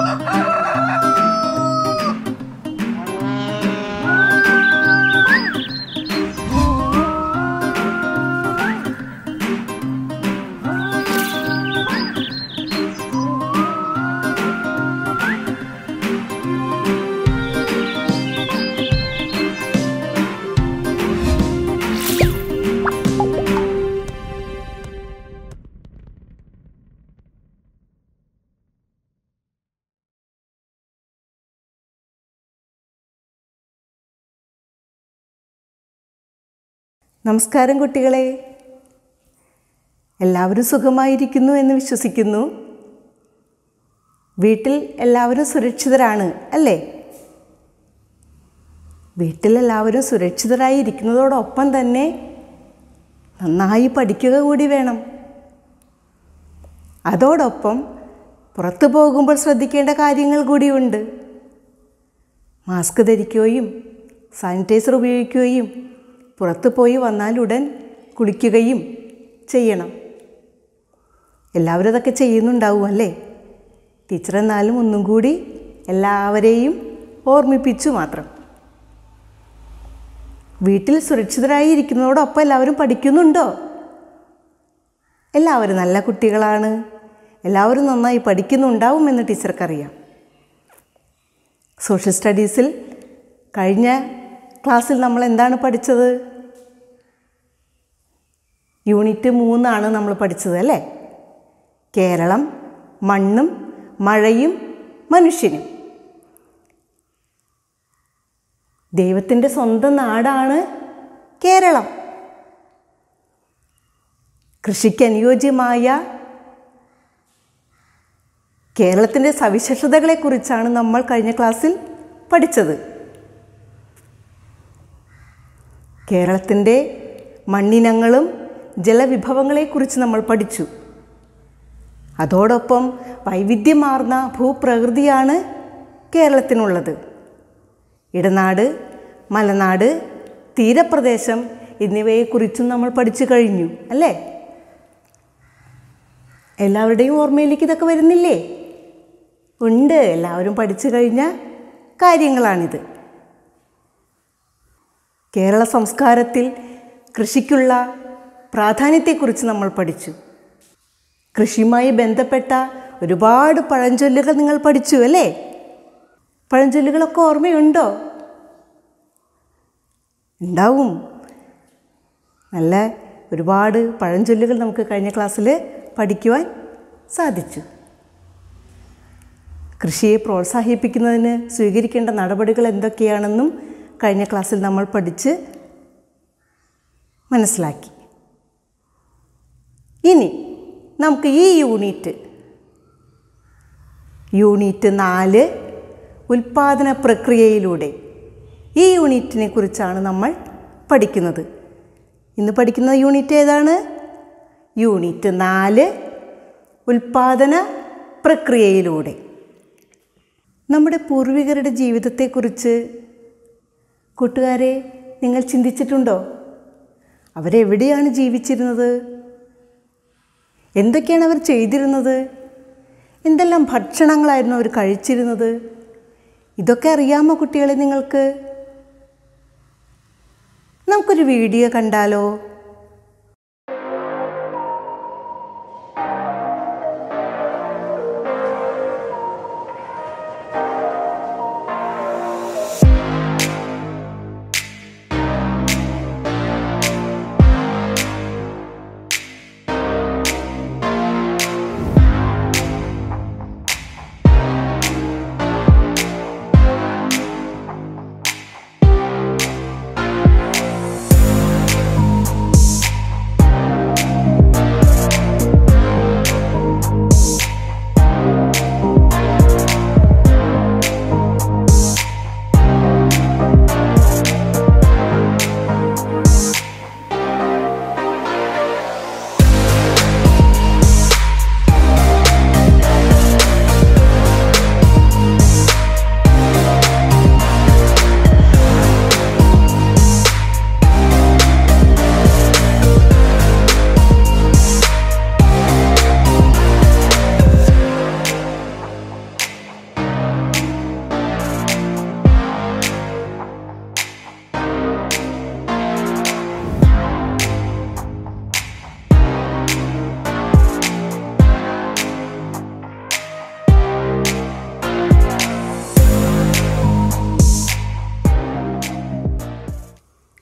നമസ്കാരം കുട്ടികളെ എല്ലാവരും സുഖമായിരിക്കുന്നു എന്ന് വിശ്വസിക്കുന്നു വീട്ടിൽ എല്ലാവരും സുരക്ഷിതരാണ് അല്ലേ വീട്ടിൽ എല്ലാവരും സുരക്ഷിതരായി ഇരിക്കുന്നതോടൊപ്പം തന്നെ നന്നായി പഠിക്കുക കൂടി വേണം അതോടൊപ്പം പുറത്തു പോകുമ്പോൾ ശ്രദ്ധിക്കേണ്ട കാര്യങ്ങൾ കൂടിയുണ്ട് മാസ്ക് ധരിക്കുകയും സാനിറ്റൈസർ ഉപയോഗിക്കുകയും പുറത്തു പോയി വന്നാലുടൻ കുളിക്കുകയും ചെയ്യണം എല്ലാവരും അതൊക്കെ ചെയ്യുന്നുണ്ടാവും അല്ലേ ടീച്ചർ എന്നാലും ഒന്നും കൂടി എല്ലാവരെയും ഓർമ്മിപ്പിച്ചു മാത്രം വീട്ടിൽ സുരക്ഷിതരായി ഇരിക്കുന്നതോടൊപ്പം എല്ലാവരും പഠിക്കുന്നുണ്ടോ എല്ലാവരും നല്ല കുട്ടികളാണ് എല്ലാവരും നന്നായി പഠിക്കുന്നുണ്ടാവുമെന്ന് ടീച്ചർക്കറിയാം സോഷ്യൽ സ്റ്റഡീസിൽ കഴിഞ്ഞ ക്ലാസ്സിൽ നമ്മൾ എന്താണ് പഠിച്ചത് യൂണിറ്റ് മൂന്നാണ് നമ്മൾ പഠിച്ചത് അല്ലേ കേരളം മണ്ണും മഴയും മനുഷ്യനും ദൈവത്തിൻ്റെ സ്വന്തം നാടാണ് കേരളം കൃഷിക്ക് അനുയോജ്യമായ കേരളത്തിൻ്റെ സവിശേഷതകളെക്കുറിച്ചാണ് നമ്മൾ കഴിഞ്ഞ ക്ലാസ്സിൽ പഠിച്ചത് കേരളത്തിൻ്റെ മണ്ണിനങ്ങളും ജലവിഭവങ്ങളെക്കുറിച്ച് നമ്മൾ പഠിച്ചു അതോടൊപ്പം വൈവിധ്യമാർന്ന ഭൂപ്രകൃതിയാണ് കേരളത്തിനുള്ളത് ഇടനാട് മലനാട് തീരപ്രദേശം എന്നിവയെക്കുറിച്ചും നമ്മൾ പഠിച്ചു കഴിഞ്ഞു അല്ലേ എല്ലാവരുടെയും ഓർമ്മയിലേക്ക് ഇതൊക്കെ വരുന്നില്ലേ ഉണ്ട് എല്ലാവരും പഠിച്ചു കഴിഞ്ഞ കാര്യങ്ങളാണിത് കേരള സംസ്കാരത്തിൽ കൃഷിക്കുള്ള പ്രാധാന്യത്തെക്കുറിച്ച് നമ്മൾ പഠിച്ചു കൃഷിയുമായി ബന്ധപ്പെട്ട ഒരുപാട് പഴഞ്ചൊല്ലുകൾ നിങ്ങൾ പഠിച്ചു അല്ലേ പഴഞ്ചൊല്ലുകളൊക്കെ ഓർമ്മയുണ്ടോ ഉണ്ടാവും നല്ല ഒരുപാട് പഴഞ്ചൊല്ലുകൾ നമുക്ക് കഴിഞ്ഞ ക്ലാസ്സിൽ പഠിക്കുവാൻ സാധിച്ചു കൃഷിയെ പ്രോത്സാഹിപ്പിക്കുന്നതിന് സ്വീകരിക്കേണ്ട നടപടികൾ എന്തൊക്കെയാണെന്നും കഴിഞ്ഞ ക്ലാസ്സിൽ നമ്മൾ പഠിച്ച് മനസ്സിലാക്കി ഇനി നമുക്ക് ഈ യൂണിറ്റ് യൂണിറ്റ് നാല് ഉൽപാദന പ്രക്രിയയിലൂടെ ഈ യൂണിറ്റിനെ കുറിച്ചാണ് നമ്മൾ പഠിക്കുന്നത് ഇന്ന് പഠിക്കുന്ന യൂണിറ്റ് ഏതാണ് യൂണിറ്റ് നാല് ഉൽപാദന പ്രക്രിയയിലൂടെ നമ്മുടെ പൂർവികരുടെ ജീവിതത്തെക്കുറിച്ച് കൂട്ടുകാരെ നിങ്ങൾ ചിന്തിച്ചിട്ടുണ്ടോ അവരെവിടെയാണ് ജീവിച്ചിരുന്നത് എന്തൊക്കെയാണ് അവർ ചെയ്തിരുന്നത് എന്തെല്ലാം ഭക്ഷണങ്ങളായിരുന്നു അവർ കഴിച്ചിരുന്നത് ഇതൊക്കെ അറിയാമോ കുട്ടികളെ നിങ്ങൾക്ക് നമുക്കൊരു വീഡിയോ കണ്ടാലോ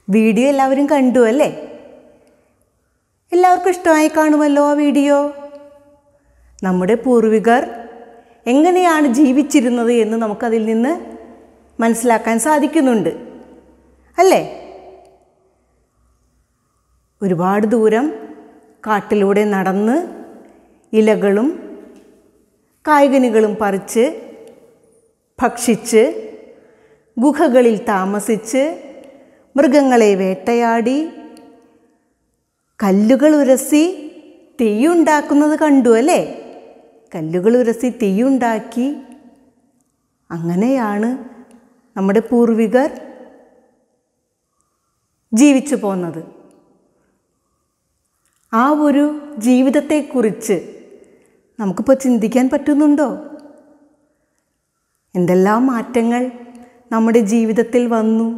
വീഡിയോ എല്ലാവരും കണ്ടു അല്ലേ എല്ലാവർക്കും ഇഷ്ടമായി കാണുമല്ലോ ആ വീഡിയോ നമ്മുടെ പൂർവികർ എങ്ങനെയാണ് ജീവിച്ചിരുന്നത് എന്ന് നമുക്കതിൽ നിന്ന് മനസ്സിലാക്കാൻ സാധിക്കുന്നുണ്ട് അല്ലേ ഒരുപാട് ദൂരം കാട്ടിലൂടെ നടന്ന് ഇലകളും കായ്കനികളും പറിച്ച് ഭക്ഷിച്ച് ഗുഹകളിൽ താമസിച്ച് മൃഗങ്ങളെ വേട്ടയാടി കല്ലുകൾ ഉരസി തീയുണ്ടാക്കുന്നത് കണ്ടു അല്ലേ കല്ലുകൾ ഉരസി തീയുണ്ടാക്കി അങ്ങനെയാണ് നമ്മുടെ പൂർവികർ ജീവിച്ചു പോന്നത് ആ ഒരു ജീവിതത്തെക്കുറിച്ച് നമുക്കിപ്പോൾ ചിന്തിക്കാൻ പറ്റുന്നുണ്ടോ എന്തെല്ലാം മാറ്റങ്ങൾ നമ്മുടെ ജീവിതത്തിൽ വന്നു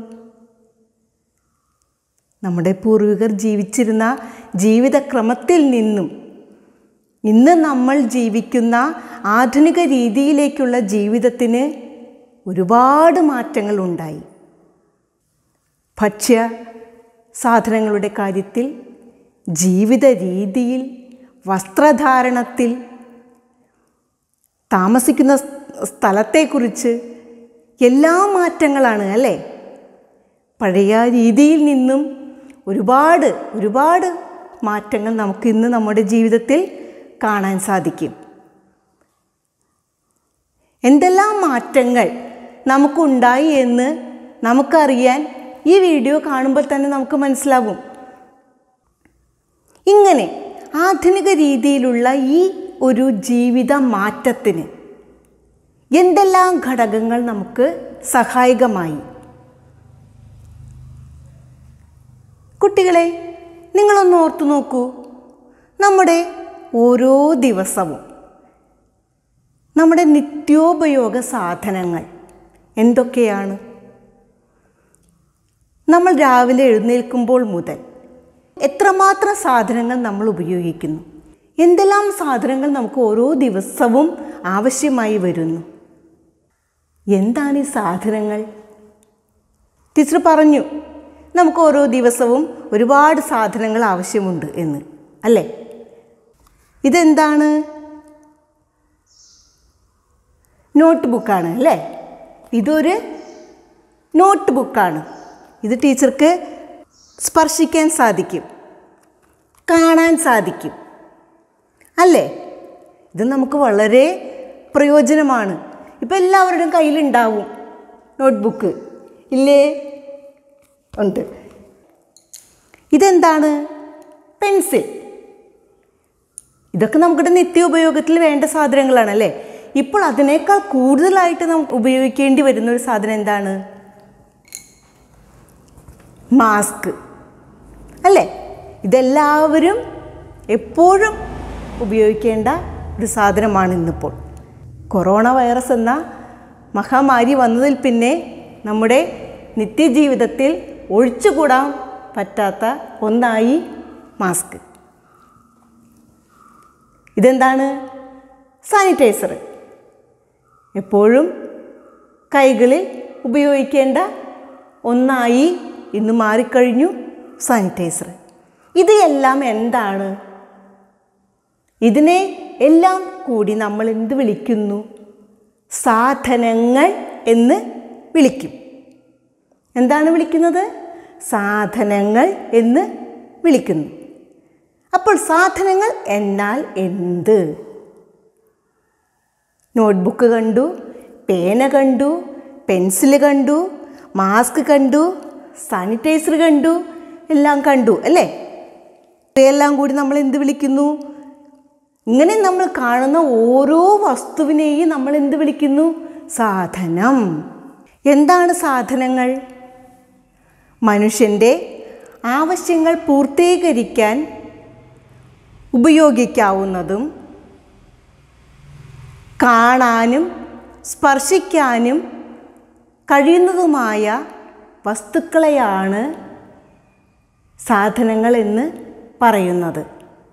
നമ്മുടെ പൂർവികർ ജീവിച്ചിരുന്ന ജീവിതക്രമത്തിൽ നിന്നും ഇന്ന് നമ്മൾ ജീവിക്കുന്ന ആധുനിക രീതിയിലേക്കുള്ള ജീവിതത്തിന് ഒരുപാട് മാറ്റങ്ങൾ ഉണ്ടായി ഭക്ഷ്യ സാധനങ്ങളുടെ കാര്യത്തിൽ ജീവിത രീതിയിൽ വസ്ത്രധാരണത്തിൽ താമസിക്കുന്ന സ്ഥലത്തെക്കുറിച്ച് എല്ലാ മാറ്റങ്ങളാണ് അല്ലേ പഴയ രീതിയിൽ നിന്നും ഒരുപാട് ഒരുപാട് മാറ്റങ്ങൾ നമുക്ക് ഇന്ന് നമ്മുടെ ജീവിതത്തിൽ കാണാൻ സാധിക്കും എന്തെല്ലാം മാറ്റങ്ങൾ നമുക്കുണ്ടായി എന്ന് നമുക്കറിയാൻ ഈ വീഡിയോ കാണുമ്പോൾ തന്നെ നമുക്ക് മനസ്സിലാവും ഇങ്ങനെ ആധുനിക രീതിയിലുള്ള ഈ ഒരു ജീവിത മാറ്റത്തിന് എന്തെല്ലാം ഘടകങ്ങൾ നമുക്ക് സഹായകമായി കുട്ടികളെ നിങ്ങളൊന്ന് ഓർത്തു നോക്കൂ നമ്മുടെ ഓരോ ദിവസവും നമ്മുടെ നിത്യോപയോഗ സാധനങ്ങൾ എന്തൊക്കെയാണ് നമ്മൾ രാവിലെ എഴുന്നേൽക്കുമ്പോൾ മുതൽ എത്രമാത്രം സാധനങ്ങൾ നമ്മൾ ഉപയോഗിക്കുന്നു എന്തെല്ലാം സാധനങ്ങൾ നമുക്ക് ഓരോ ദിവസവും ആവശ്യമായി വരുന്നു എന്താണ് ഈ സാധനങ്ങൾ ടീച്ചർ പറഞ്ഞു നമുക്ക് ഓരോ ദിവസവും ഒരുപാട് സാധനങ്ങൾ ആവശ്യമുണ്ട് എന്ന് അല്ലേ ഇതെന്താണ് നോട്ട് ബുക്കാണ് അല്ലേ ഇതൊരു നോട്ട് ബുക്കാണ് ഇത് ടീച്ചർക്ക് സ്പർശിക്കാൻ സാധിക്കും കാണാൻ സാധിക്കും അല്ലേ ഇത് നമുക്ക് വളരെ പ്രയോജനമാണ് ഇപ്പം എല്ലാവരുടെയും കയ്യിലുണ്ടാവും നോട്ട്ബുക്ക് ഇല്ലേ ഉണ്ട് ഇതെന്താണ് പെൻസിൽ ഇതൊക്കെ നമ്മുടെ നിത്യ ഉപയോഗത്തിൽ വേണ്ട സാധനങ്ങളാണ് അല്ലേ ഇപ്പോൾ അതിനേക്കാൾ കൂടുതലായിട്ട് നമുക്ക് ഉപയോഗിക്കേണ്ടി വരുന്ന ഒരു സാധനം എന്താണ് മാസ്ക് അല്ലേ ഇതെല്ലാവരും എപ്പോഴും ഉപയോഗിക്കേണ്ട ഒരു സാധനമാണ് ഇന്നിപ്പോൾ കൊറോണ വൈറസ് എന്ന മഹാമാരി വന്നതിൽ പിന്നെ നമ്മുടെ നിത്യജീവിതത്തിൽ ഒഴിച്ചുകൂടാൻ പറ്റാത്ത ഒന്നായി മാസ്ക് ഇതെന്താണ് സാനിറ്റൈസർ എപ്പോഴും കൈകളിൽ ഉപയോഗിക്കേണ്ട ഒന്നായി ഇന്ന് മാറിക്കഴിഞ്ഞു സാനിറ്റൈസർ ഇത് എല്ലാം എന്താണ് ഇതിനെ എല്ലാം കൂടി നമ്മൾ എന്ത് വിളിക്കുന്നു സാധനങ്ങൾ എന്ന് വിളിക്കും എന്താണ് വിളിക്കുന്നത് സാധനങ്ങൾ എന്ന് വിളിക്കുന്നു അപ്പോൾ സാധനങ്ങൾ എന്നാൽ എന്ത് നോട്ട്ബുക്ക് കണ്ടു പേന കണ്ടു പെൻസിൽ കണ്ടു മാസ്ക് കണ്ടു സാനിറ്റൈസർ കണ്ടു എല്ലാം കണ്ടു അല്ലേ ഇവയെല്ലാം കൂടി നമ്മൾ എന്ത് വിളിക്കുന്നു ഇങ്ങനെ നമ്മൾ കാണുന്ന ഓരോ വസ്തുവിനെയും നമ്മൾ എന്ത് വിളിക്കുന്നു സാധനം എന്താണ് സാധനങ്ങൾ മനുഷ്യൻ്റെ ആവശ്യങ്ങൾ പൂർത്തീകരിക്കാൻ ഉപയോഗിക്കാവുന്നതും കാണാനും സ്പർശിക്കാനും കഴിയുന്നതുമായ വസ്തുക്കളെയാണ് സാധനങ്ങൾ എന്ന് പറയുന്നത്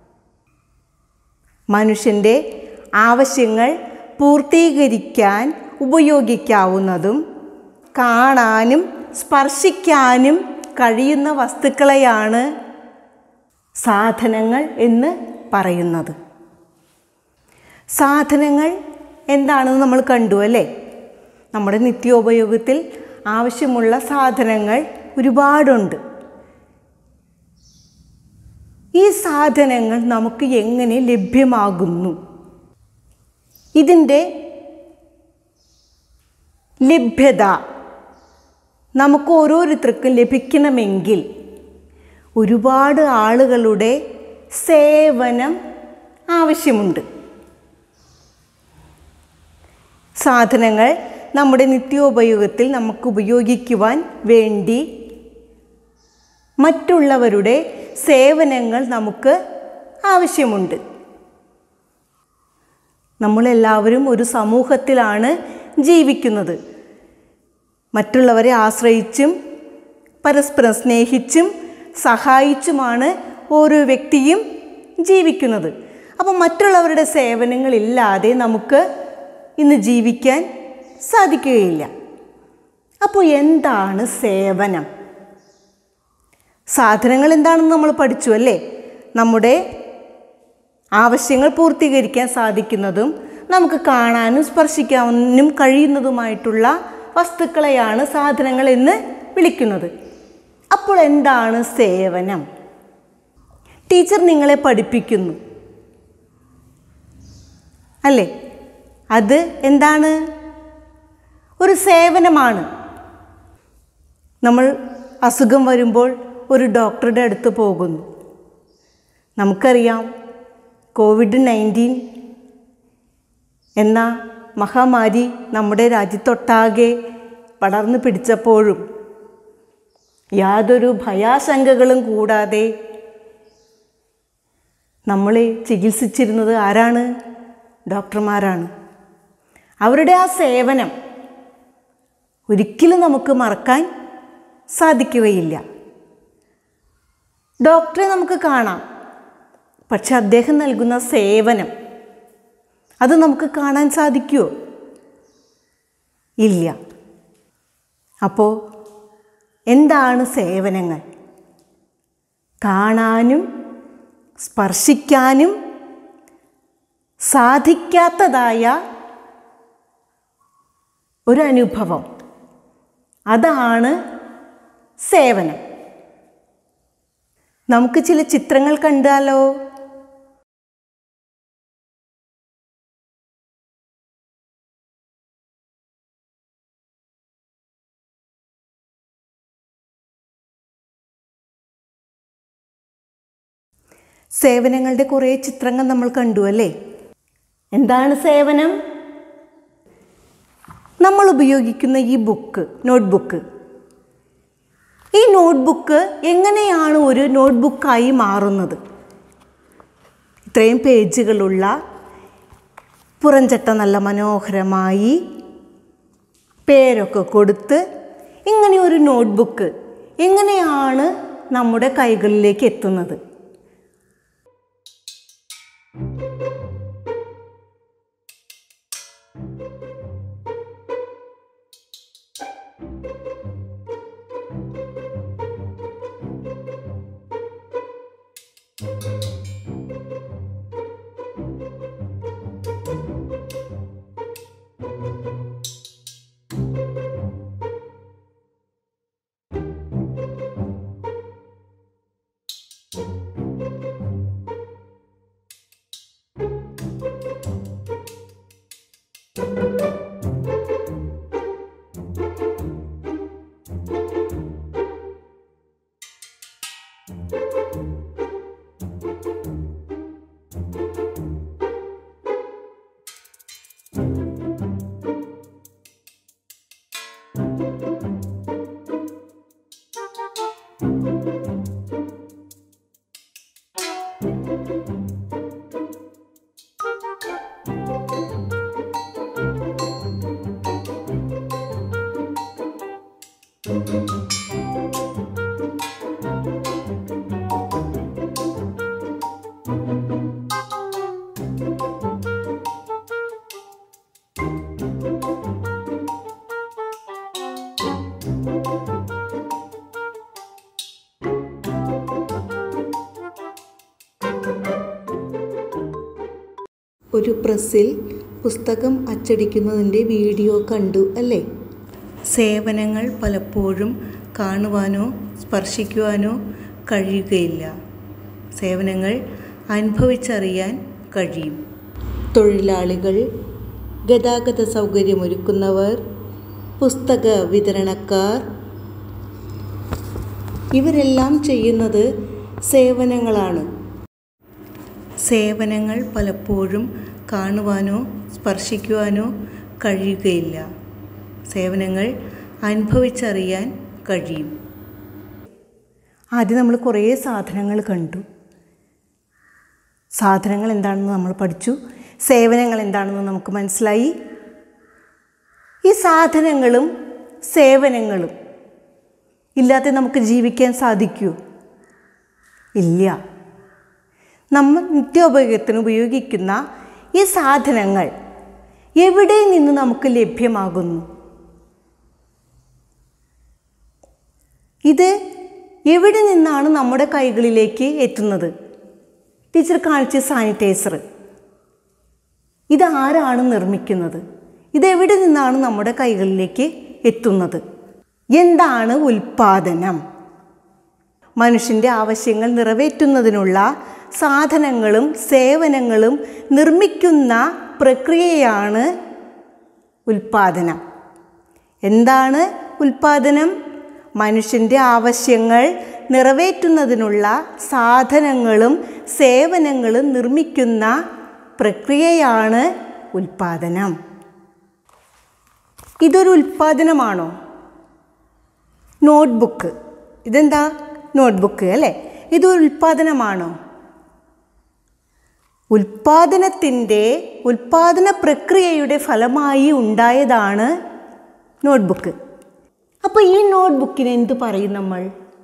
മനുഷ്യൻ്റെ ആവശ്യങ്ങൾ പൂർത്തീകരിക്കാൻ ഉപയോഗിക്കാവുന്നതും കാണാനും സ്പർശിക്കാനും കഴിയുന്ന വസ്തുക്കളെയാണ് സാധനങ്ങൾ എന്ന് പറയുന്നത് സാധനങ്ങൾ എന്താണെന്ന് നമ്മൾ കണ്ടു അല്ലേ നമ്മുടെ നിത്യോപയോഗത്തിൽ ആവശ്യമുള്ള സാധനങ്ങൾ ഒരുപാടുണ്ട് ഈ സാധനങ്ങൾ നമുക്ക് എങ്ങനെ ലഭ്യമാകുന്നു ഇതിൻ്റെ ലഭ്യത നമുക്ക് ഓരോരുത്തർക്കും ലഭിക്കണമെങ്കിൽ ഒരുപാട് ആളുകളുടെ സേവനം ആവശ്യമുണ്ട് സാധനങ്ങൾ നമ്മുടെ നിത്യോപയോഗത്തിൽ നമുക്ക് ഉപയോഗിക്കുവാൻ വേണ്ടി മറ്റുള്ളവരുടെ സേവനങ്ങൾ നമുക്ക് ആവശ്യമുണ്ട് നമ്മളെല്ലാവരും ഒരു സമൂഹത്തിലാണ് ജീവിക്കുന്നത് മറ്റുള്ളവരെ ആശ്രയിച്ചും പരസ്പരം സ്നേഹിച്ചും സഹായിച്ചുമാണ് ഓരോ വ്യക്തിയും ജീവിക്കുന്നത് അപ്പം മറ്റുള്ളവരുടെ സേവനങ്ങളില്ലാതെ നമുക്ക് ഇന്ന് ജീവിക്കാൻ സാധിക്കുകയില്ല അപ്പോൾ എന്താണ് സേവനം സാധനങ്ങൾ എന്താണെന്ന് നമ്മൾ പഠിച്ചു അല്ലേ നമ്മുടെ ആവശ്യങ്ങൾ പൂർത്തീകരിക്കാൻ സാധിക്കുന്നതും നമുക്ക് കാണാനും സ്പർശിക്കാനും കഴിയുന്നതുമായിട്ടുള്ള വസ്തുക്കളെയാണ് സാധനങ്ങൾ എന്ന് വിളിക്കുന്നത് അപ്പോൾ എന്താണ് സേവനം ടീച്ചർ നിങ്ങളെ പഠിപ്പിക്കുന്നു അല്ലേ അത് എന്താണ് ഒരു സേവനമാണ് നമ്മൾ അസുഖം വരുമ്പോൾ ഒരു ഡോക്ടറുടെ അടുത്ത് പോകുന്നു നമുക്കറിയാം കോവിഡ് നയൻറ്റീൻ എന്ന മഹാമാരി നമ്മുടെ രാജ്യത്തൊട്ടാകെ പടർന്നു പിടിച്ചപ്പോഴും യാതൊരു ഭയാശങ്കകളും കൂടാതെ നമ്മളെ ചികിത്സിച്ചിരുന്നത് ആരാണ് ഡോക്ടർമാരാണ് അവരുടെ ആ സേവനം ഒരിക്കലും നമുക്ക് മറക്കാൻ സാധിക്കുകയില്ല ഡോക്ടറെ നമുക്ക് കാണാം പക്ഷെ അദ്ദേഹം നൽകുന്ന സേവനം അത് നമുക്ക് കാണാൻ സാധിക്കുമോ ഇല്ല അപ്പോൾ എന്താണ് സേവനങ്ങൾ കാണാനും സ്പർശിക്കാനും സാധിക്കാത്തതായ ഒരനുഭവം അതാണ് സേവനം നമുക്ക് ചില ചിത്രങ്ങൾ കണ്ടാലോ സേവനങ്ങളുടെ കുറേ ചിത്രങ്ങൾ നമ്മൾ കണ്ടു അല്ലേ എന്താണ് സേവനം നമ്മൾ ഉപയോഗിക്കുന്ന ഈ ബുക്ക് നോട്ട്ബുക്ക് ഈ നോട്ട്ബുക്ക് എങ്ങനെയാണ് ഒരു നോട്ട്ബുക്കായി മാറുന്നത് ഇത്രയും പേജുകളുള്ള പുറംചട്ട നല്ല മനോഹരമായി പേരൊക്കെ കൊടുത്ത് ഇങ്ങനെ ഒരു നോട്ട്ബുക്ക് എങ്ങനെയാണ് നമ്മുടെ കൈകളിലേക്ക് എത്തുന്നത് ഒരു പ്രസ്സിൽ പുസ്തകം അച്ചടിക്കുന്നതിൻ്റെ വീഡിയോ കണ്ടു അല്ലേ സേവനങ്ങൾ പലപ്പോഴും കാണുവാനോ സ്പർശിക്കുവാനോ കഴിയുകയില്ല സേവനങ്ങൾ അനുഭവിച്ചറിയാൻ കഴിയും തൊഴിലാളികൾ ഗതാഗത സൗകര്യമൊരുക്കുന്നവർ പുസ്തക വിതരണക്കാർ ഇവരെല്ലാം ചെയ്യുന്നത് സേവനങ്ങളാണ് സേവനങ്ങൾ പലപ്പോഴും കാണുവാനോ സ്പർശിക്കുവാനോ കഴിയുകയില്ല സേവനങ്ങൾ അനുഭവിച്ചറിയാൻ കഴിയും ആദ്യം നമ്മൾ കുറേ സാധനങ്ങൾ കണ്ടു സാധനങ്ങൾ എന്താണെന്ന് നമ്മൾ പഠിച്ചു സേവനങ്ങൾ എന്താണെന്ന് നമുക്ക് മനസ്സിലായി ഈ സാധനങ്ങളും സേവനങ്ങളും ഇല്ലാതെ നമുക്ക് ജീവിക്കാൻ സാധിക്കൂ ഇല്ല നമ്മൾ നിത്യോപയോഗത്തിന് ഉപയോഗിക്കുന്ന ഈ സാധനങ്ങൾ എവിടെ നിന്ന് നമുക്ക് ലഭ്യമാകുന്നു ഇത് എവിടെ നിന്നാണ് നമ്മുടെ കൈകളിലേക്ക് എത്തുന്നത് ടീച്ചർ കാണിച്ച സാനിറ്റൈസർ ഇത് ആരാണ് നിർമ്മിക്കുന്നത് ഇതെവിടെ നിന്നാണ് നമ്മുടെ കൈകളിലേക്ക് എത്തുന്നത് എന്താണ് ഉൽപാദനം മനുഷ്യൻ്റെ ആവശ്യങ്ങൾ നിറവേറ്റുന്നതിനുള്ള സാധനങ്ങളും സേവനങ്ങളും നിർമ്മിക്കുന്ന പ്രക്രിയയാണ് ഉൽപാദനം എന്താണ് ഉൽപാദനം മനുഷ്യൻ്റെ ആവശ്യങ്ങൾ നിറവേറ്റുന്നതിനുള്ള സാധനങ്ങളും സേവനങ്ങളും നിർമ്മിക്കുന്ന പ്രക്രിയയാണ് ഉൽപാദനം ഇതൊരു ഉൽപാദനമാണോ നോട്ട്ബുക്ക് ഇതെന്താ നോട്ട്ബുക്ക് അല്ലേ ഇതൊരു ഉൽപാദനമാണോ ഉൽപാദനത്തിൻ്റെ ഉൽപാദന പ്രക്രിയയുടെ ഫലമായി ഉണ്ടായതാണ് നോട്ട്ബുക്ക് അപ്പോൾ ഈ നോട്ട്ബുക്കിന് എന്ത് പറയും നമ്മൾ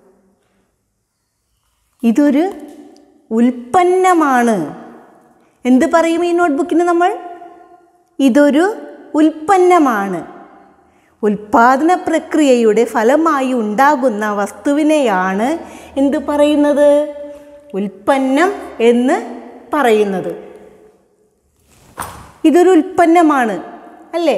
ഇതൊരു ഉൽപ്പന്നമാണ് എന്ത് പറയും ഈ നോട്ട്ബുക്കിന് നമ്മൾ ഇതൊരു ഉൽപ്പന്നമാണ് ഉൽപാദന പ്രക്രിയയുടെ ഫലമായി ഉണ്ടാകുന്ന വസ്തുവിനെയാണ് എന്ത് പറയുന്നത് ഉൽപ്പന്നം എന്ന് പറയുന്നത് ഇതൊരു ഉൽപ്പന്നമാണ് അല്ലേ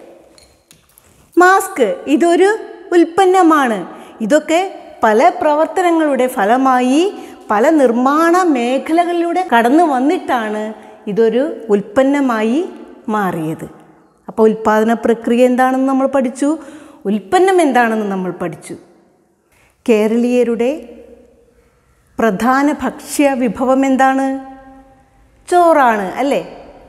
മാസ്ക് ഇതൊരു ഉൽപ്പന്നമാണ് ഇതൊക്കെ പല പ്രവർത്തനങ്ങളുടെ ഫലമായി പല നിർമ്മാണ മേഖലകളിലൂടെ കടന്നു വന്നിട്ടാണ് ഇതൊരു ഉൽപ്പന്നമായി മാറിയത് അപ്പോൾ ഉൽപ്പാദന പ്രക്രിയ എന്താണെന്ന് നമ്മൾ പഠിച്ചു ഉൽപ്പന്നം എന്താണെന്ന് നമ്മൾ പഠിച്ചു കേരളീയരുടെ പ്രധാന ഭക്ഷ്യ വിഭവം എന്താണ് ചോറാണ് അല്ലേ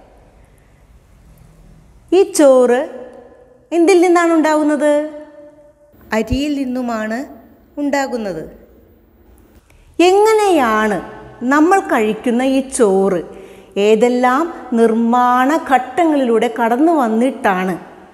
ഈ ചോറ് എന്തിൽ നിന്നാണ് ഉണ്ടാകുന്നത് അരിയിൽ നിന്നുമാണ് ഉണ്ടാകുന്നത് എങ്ങനെയാണ് നമ്മൾ കഴിക്കുന്ന ഈ ചോറ് ഏതെല്ലാം നിർമ്മാണ ഘട്ടങ്ങളിലൂടെ കടന്നു വന്നിട്ടാണ്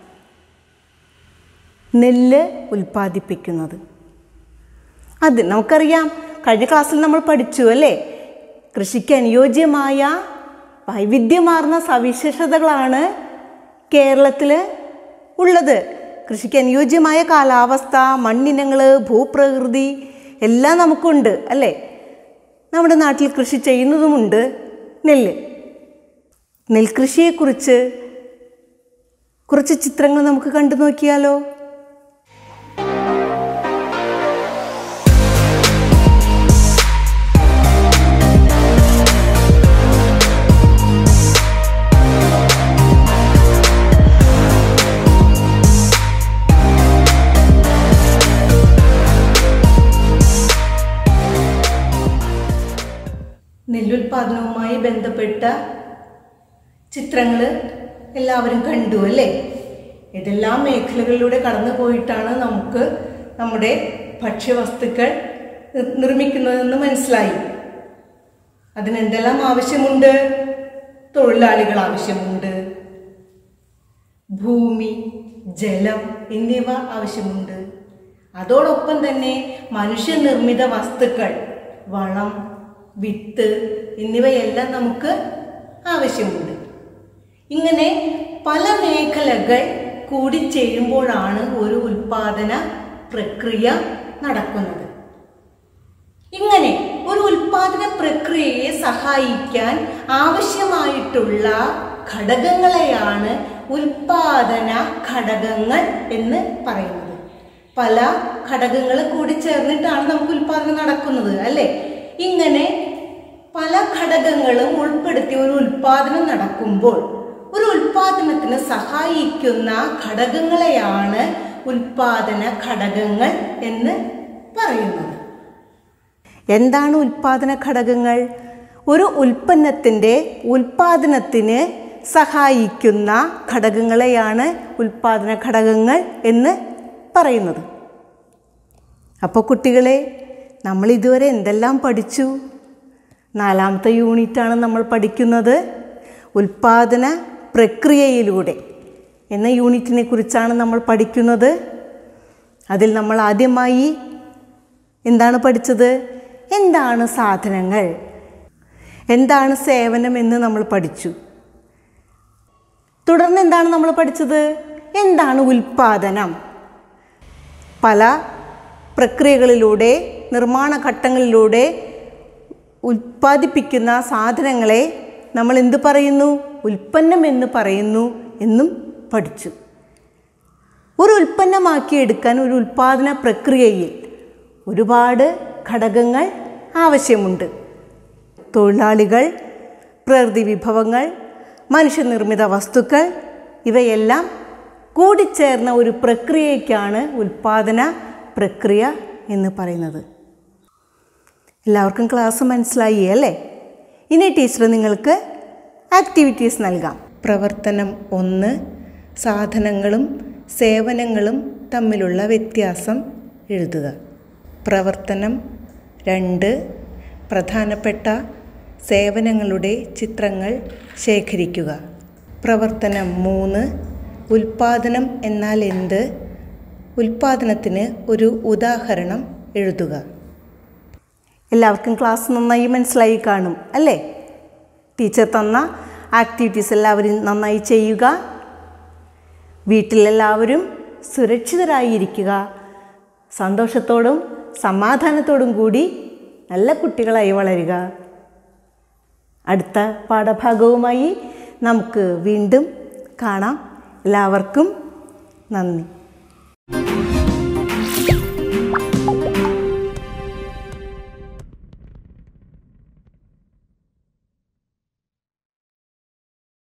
നെല്ല് ഉൽപ്പാദിപ്പിക്കുന്നത് അത് നമുക്കറിയാം കഴിഞ്ഞ ക്ലാസ്സിൽ നമ്മൾ പഠിച്ചു അല്ലേ കൃഷിക്ക് അനുയോജ്യമായ വൈവിധ്യമാർന്ന സവിശേഷതകളാണ് കേരളത്തിൽ ഉള്ളത് കൃഷിക്ക് അനുയോജ്യമായ കാലാവസ്ഥ മണ്ണിനങ്ങൾ ഭൂപ്രകൃതി എല്ലാം നമുക്കുണ്ട് അല്ലേ നമ്മുടെ നാട്ടിൽ കൃഷി ചെയ്യുന്നതുമുണ്ട് നെല്ല് നെൽകൃഷിയെക്കുറിച്ച് കുറച്ച് ചിത്രങ്ങൾ നമുക്ക് കണ്ടു നോക്കിയാലോ നെല്ലുൽപാദനവുമായി ബന്ധപ്പെട്ട ചിത്രങ്ങൾ എല്ലാവരും കണ്ടു അല്ലേ ഏതെല്ലാം മേഖലകളിലൂടെ കടന്നു പോയിട്ടാണ് നമുക്ക് നമ്മുടെ ഭക്ഷ്യവസ്തുക്കൾ നിർ- നിർമ്മിക്കുന്നതെന്ന് മനസ്സിലായി അതിനെന്തെല്ലാം ആവശ്യമുണ്ട് തൊഴിലാളികൾ ആവശ്യമുണ്ട് ഭൂമി ജലം എന്നിവ ആവശ്യമുണ്ട് അതോടൊപ്പം തന്നെ മനുഷ്യനിർമ്മിത വസ്തുക്കൾ വളം വിത്ത് എന്നിവയെല്ലാം നമുക്ക് ആവശ്യമുണ്ട് ഇങ്ങനെ പല മേഖലകൾ കൂടിച്ചേരുമ്പോഴാണ് ഒരു ഉൽപാദന പ്രക്രിയ നടക്കുന്നത് ഇങ്ങനെ ഒരു ഉൽപാദന ഉൽപാദന പ്രക്രിയയെ സഹായിക്കാൻ ആവശ്യമായിട്ടുള്ള ഘടകങ്ങളെയാണ് ഉൽപാദന ഘടകങ്ങൾ എന്ന് പറയുന്നത് പല ഘടകങ്ങൾ കൂടി ചേർന്നിട്ടാണ് നമുക്ക് ഉൽപാദനം നടക്കുന്നത് അല്ലേ ഇങ്ങനെ പല ഘടകങ്ങളും ഉൾപ്പെടുത്തി ഒരു ഉൽപാദനം നടക്കുമ്പോൾ ഒരു ഉൽപാദനത്തിന് സഹായിക്കുന്ന ഘടകങ്ങളെയാണ് ഉൽപാദന ഘടകങ്ങൾ എന്ന് പറയുന്നത് എന്താണ് ഉൽപാദന ഘടകങ്ങൾ ഒരു ഉൽപ്പന്നത്തിൻ്റെ ഉൽപാദനത്തിന് സഹായിക്കുന്ന ഘടകങ്ങളെയാണ് ഉൽപാദന ഘടകങ്ങൾ എന്ന് പറയുന്നത് അപ്പോൾ കുട്ടികളെ നമ്മൾ ഇതുവരെ എന്തെല്ലാം പഠിച്ചു നാലാമത്തെ യൂണിറ്റാണ് നമ്മൾ പഠിക്കുന്നത് ഉൽപാദന പ്രക്രിയയിലൂടെ എന്ന യൂണിറ്റിനെ കുറിച്ചാണ് നമ്മൾ പഠിക്കുന്നത് അതിൽ നമ്മൾ ആദ്യമായി എന്താണ് പഠിച്ചത് എന്താണ് സാധനങ്ങൾ എന്താണ് സേവനം എന്ന് നമ്മൾ പഠിച്ചു തുടർന്ന് എന്താണ് നമ്മൾ പഠിച്ചത് എന്താണ് ഉൽപാദനം പല പ്രക്രിയകളിലൂടെ നിർമ്മാണ ഘട്ടങ്ങളിലൂടെ ഉൽപ്പാദിപ്പിക്കുന്ന സാധനങ്ങളെ നമ്മൾ എന്ത് പറയുന്നു ഉൽപ്പന്നം എന്ന് പറയുന്നു എന്നും പഠിച്ചു ഒരു ഉൽപ്പന്നമാക്കി എടുക്കാൻ ഒരു ഉൽപ്പാദന പ്രക്രിയയിൽ ഒരുപാട് ഘടകങ്ങൾ ആവശ്യമുണ്ട് തൊഴിലാളികൾ പ്രകൃതി വിഭവങ്ങൾ മനുഷ്യനിർമ്മിത വസ്തുക്കൾ ഇവയെല്ലാം കൂടിച്ചേർന്ന ഒരു പ്രക്രിയയ്ക്കാണ് ഉൽപ്പാദന പ്രക്രിയ എന്ന് പറയുന്നത് എല്ലാവർക്കും ക്ലാസ് മനസ്സിലായി അല്ലേ ഇനി ടീച്ചർ നിങ്ങൾക്ക് ആക്ടിവിറ്റീസ് നൽകാം പ്രവർത്തനം ഒന്ന് സാധനങ്ങളും സേവനങ്ങളും തമ്മിലുള്ള വ്യത്യാസം എഴുതുക പ്രവർത്തനം രണ്ട് പ്രധാനപ്പെട്ട സേവനങ്ങളുടെ ചിത്രങ്ങൾ ശേഖരിക്കുക പ്രവർത്തനം മൂന്ന് ഉൽപാദനം എന്നാൽ എന്ത് ഉൽപാദനത്തിന് ഒരു ഉദാഹരണം എഴുതുക എല്ലാവർക്കും ക്ലാസ് നന്നായി മനസ്സിലായി കാണും അല്ലേ ടീച്ചർ തന്ന ആക്ടിവിറ്റീസ് എല്ലാവരും നന്നായി ചെയ്യുക വീട്ടിലെല്ലാവരും സുരക്ഷിതരായിരിക്കുക സന്തോഷത്തോടും സമാധാനത്തോടും കൂടി നല്ല കുട്ടികളായി വളരുക അടുത്ത പാഠഭാഗവുമായി നമുക്ക് വീണ്ടും കാണാം എല്ലാവർക്കും നന്ദി